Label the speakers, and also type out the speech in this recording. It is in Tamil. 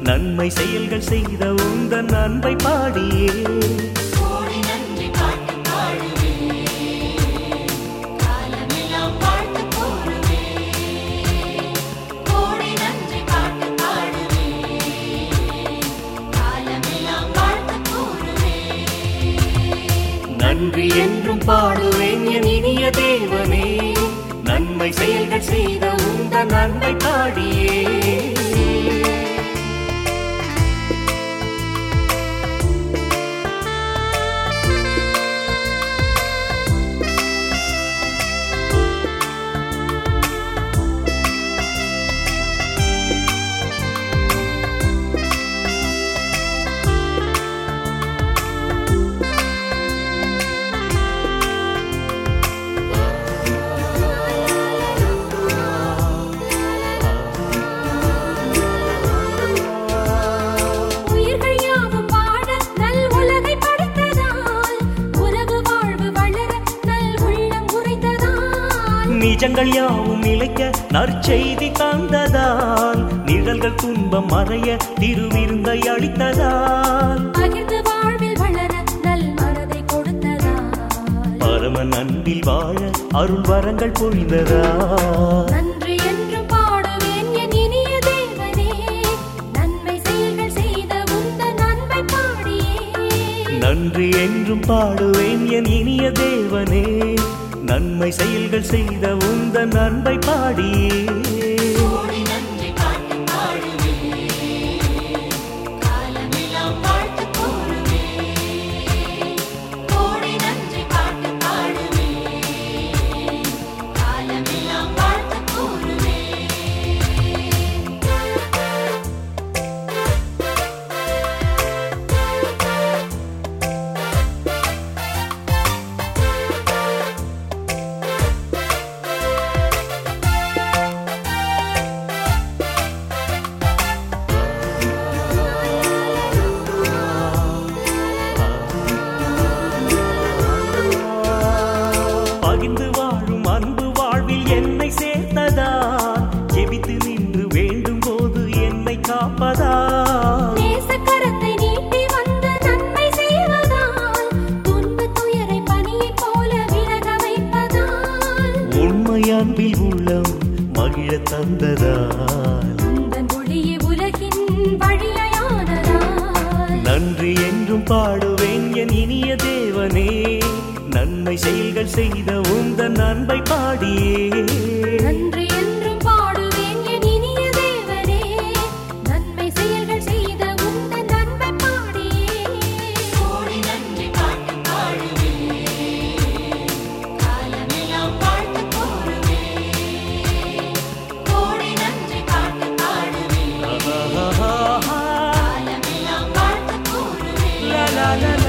Speaker 1: நன்மை செயல்கள் செய்த உந்தன் அன்பை பாடியே
Speaker 2: கோடி நன்றி பாட்டு பாடுவே காலமெல்லாம் வாழ்த்து கூறுவே கோடி நன்றி பாட்டு பாடுவே காலமெல்லாம் வாழ்த்து கூறுவே
Speaker 1: நன்றி என்றும் பாடுவேன் என் இனிய தேவனே நன்மை செயல்கள் செய்த உந்தன் அன்பை பாடியே
Speaker 2: உயிர்கள் யாவும் வாழ நல் உலகை படைத்ததால் உலகு வாழ்வு வளர நல் உள்ளம் உரைத்ததால்
Speaker 1: நிஜங்கள் யாவும் நிலைக்க நற்செய்தி தந்ததால் நிழல்கள் துன்பம் மறைய திருவிருந்தை அளித்ததால்
Speaker 2: பகிர்ந்து வாழ்வில் வளர நல் மனதை கொடுத்ததால்
Speaker 1: பரம அன்பில் வாழ அருள் வரங்கள் பொழிந்ததால்
Speaker 2: நன்றி என்று பாடுவேன் என் இனிய தேவனே நன்மை செயல்கள் செய்த உந்தன் அன்பை பாடியே
Speaker 1: நன்றி என்றும் பாடுவேன் என் இனிய தேவனே நன்மை செயல்கள் செய்த உந்தன் அன்பை பாடியே
Speaker 2: கோடி நன்றி பாட்டு பாடுவே காலமெல்லாம் வாழ்த்து கூறுவே கோடி நன்றி பாட்டு பாடுவே காலமெல்லாம் வாழ்த்து கூறுவே
Speaker 1: பகிர்ந்து வாழும் அன்பு வாழ்வில் என்னை சேர்த்ததா ஜெபித்து நின்று வேண்டும் போது என்னை காப்பதா
Speaker 2: நேசக்கரத்தை நீட்டி வந்து நன்மை செய்வதால் துன்பத் துயரை பனியைப் போல விலக வைப்பதால்
Speaker 1: உண்மை அன்பில் உள்ளம் மகிழ தந்ததால்
Speaker 2: உந்தன் ஒளியே உலகின் வழியானதால்
Speaker 1: நன்றி என்றும் பாடுவேன் என் இனிய தேவனே நன்மை செயல்கள் செய்த உந்தன் அன்பை பாடியே
Speaker 2: நன்றி என்றும் பாடுவேன் என் இனிய தேவனே நன்மை செயல்கள் செய்த உந்தன் அன்பை பாடியே கோடி நன்றி பாட்டு பாடுவே காலமெல்லாம் வாழ்த்து கூறுவே கோடி நன்றி பாட்டு பாடுவே காலமெல்லாம் வாழ்த்து கூறுவே
Speaker 1: லா லா லா